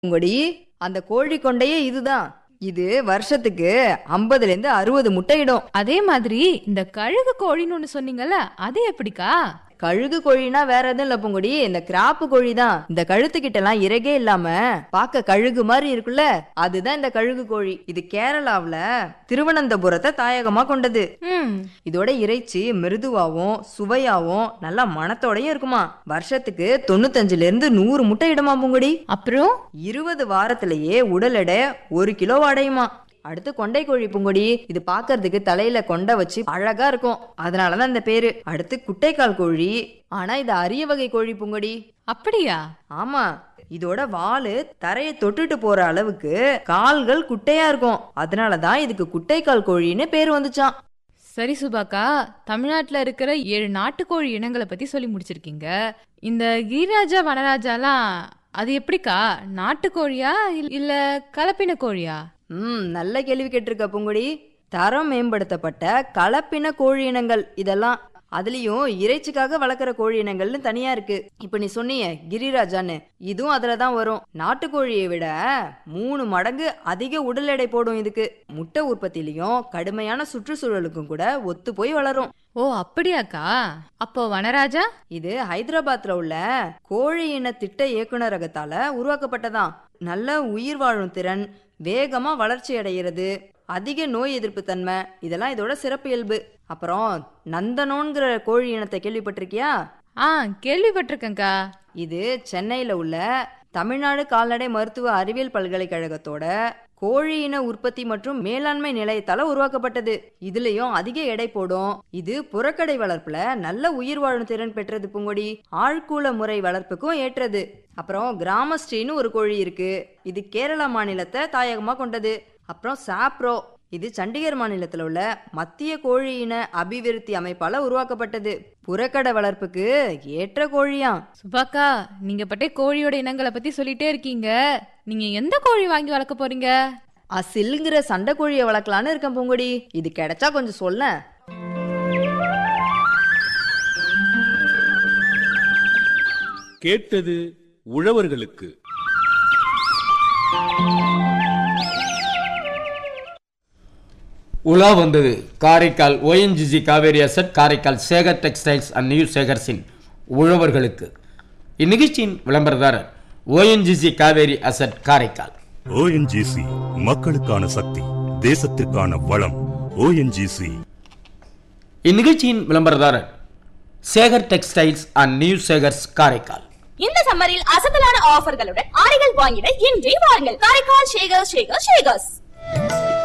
உங்கடி அந்த கோழி கொண்டையே இதுதான் இது வருஷத்துக்கு ஐம்பதுல இருந்து அறுபது முட்டையிடும் அதே மாதிரி இந்த கழுகு கோழின்னு ஒண்ணு சொன்னீங்கல்ல அது எப்படிக்கா கழுகு கோழினா வேற எதுவும் இல்ல பூங்குடி இந்த கிராப்பு கோழி தான் இந்த கழுத்துக்கிட்ட எல்லாம் இறகே இல்லாம பார்க்க கழுகு மாதிரி இருக்குல்ல அதுதான் இந்த கழுகு கோழி இது கேரளாவுல திருவனந்தபுரத்தை தாயகமா கொண்டது ம் இதோட இறைச்சி மிருதுவாவும் சுவையாவும் நல்லா மணத்தோடயும் இருக்குமா வருஷத்துக்கு தொண்ணூத்தஞ்சுல இருந்து நூறு முட்டை இடுமா பூங்குடி அப்புறம் இருபது வாரத்திலேயே உடல் எடை ஒரு கிலோ அடையுமா அடுத்து கொண்டை கோழி பூங்கொடி இது பார்க்கிறதுக்கு தலையில கொண்டை வச்சு அழகா இருக்கும் அதனாலதான் இந்த பேரு அடுத்து குட்டைக்கால் கோழி ஆனா இது அரிய வகை கோழி பூங்கொடி அப்படியா ஆமா இதோட வாலு தரையை தொட்டுட்டு போற அளவுக்கு கால்கள் குட்டையா இருக்கும் அதனாலதான் இதுக்கு குட்டைக்கால் கோழின்னு பேர் வந்துச்சாம் சரி சுபாக்கா தமிழ்நாட்டுல இருக்கிற ஏழு நாட்டுக்கோழி இனங்களை பத்தி சொல்லி முடிச்சிருக்கீங்க இந்த கிரிராஜா வனராஜாலாம் அது எப்படிக்கா நாட்டுக்கோழியா இல்ல- இல்ல கலப்பின கோழியா ம் நல்ல கேள்வி கேட்டிருக்க பூங்குடி தரம் மேம்படுத்தப்பட்ட கலப்பின கோழி இனங்கள் இதெல்லாம் அதுலயும் இறைச்சிக்காக வளர்க்குற கோழி இனங்கள்னு தனியா இருக்கு இப்ப நீ சொன்னியே கிரிராஜான்னு இதுவும் அதுல தான் வரும் நாட்டுக்கோழியை விட மூணு மடங்கு அதிக உடல் எடை போடும் இதுக்கு முட்டை உற்பத்திலையும் கடுமையான சுற்றுச்சூழலுக்கும் கூட ஒத்து போய் வளரும் ஓ அப்படியாக்கா அப்போ வனராஜா இது ஹைதராபாத்ல உள்ள கோழி இன திட்ட இயக்குனரகத்தால உருவாக்கப்பட்டதாம் நல்ல உயிர் வாழும் திறன் வேகமா வளர்ச்சி அடைகிறது அதிக நோய் எதிர்ப்பு தன்மை இதெல்லாம் இதோட சிறப்பு இயல்பு அப்புறம் நந்தனோங்கிற கோழி இனத்தை கேள்விப்பட்டிருக்கியா ஆ கேள்விப்பட்டிருக்கேன்க்கா இது சென்னையில உள்ள தமிழ்நாடு கால்நடை மருத்துவ அறிவியல் பல்கலைக்கழகத்தோட கோழி இன உற்பத்தி மற்றும் மேலாண்மை நிலையத்தால உருவாக்கப்பட்டது இதுலயும் அதிக எடை போடும் இது புறக்கடை வளர்ப்புல நல்ல உயிர் வாழும் திறன் பெற்றது பூங்கொடி ஆழ்கூள முறை வளர்ப்புக்கும் ஏற்றது அப்புறம் கிராமஸ்ரீன்னு ஒரு கோழி இருக்கு இது கேரளா மாநிலத்தை தாயகமா கொண்டது அப்புறம் சாப்ரோ இது சண்டிகர் மாநிலத்தில் உள்ள மத்திய கோழி இன அபிவிருத்தி அமைப்பால உருவாக்கப்பட்டது புறக்கடை வளர்ப்புக்கு ஏற்ற கோழியாம் சுபாக்கா நீங்க பட்டே கோழியோட இனங்களை பத்தி சொல்லிட்டே இருக்கீங்க நீங்க எந்த கோழி வாங்கி வளர்க்க போறீங்க அசில்ங்கிற சண்டை கோழியை வளர்க்கலான்னு இருக்கேன் பூங்கொடி இது கிடைச்சா கொஞ்சம் சொல்ல கேட்டது உழவர்களுக்கு உலா வந்தது Karaikal ONGC Cauvery asset Karaikal Sekar textiles and new சேகர்ஸின் உழவர்களுக்கு இந்நிகழ்ச்சியின் விளம்பரதாரர் ONGC Cauvery asset Karaikal ONGC மக்களுக்கான சக்தி தேசத்திற்கான வளம் ஓஎன்ஜிசி இந்நிகழ்ச்சியின் விளம்பரதாரர் Sekar textiles and new Sekars Karaikal இந்த சம்மரில் அசத்தலான ஆஃபர்களுடன் ஆடைகள் வாங்கிட இன்றே வாருங்கள் காரைக்கால் ஷேகர் ஷேகர் ஷேகர்ஸ்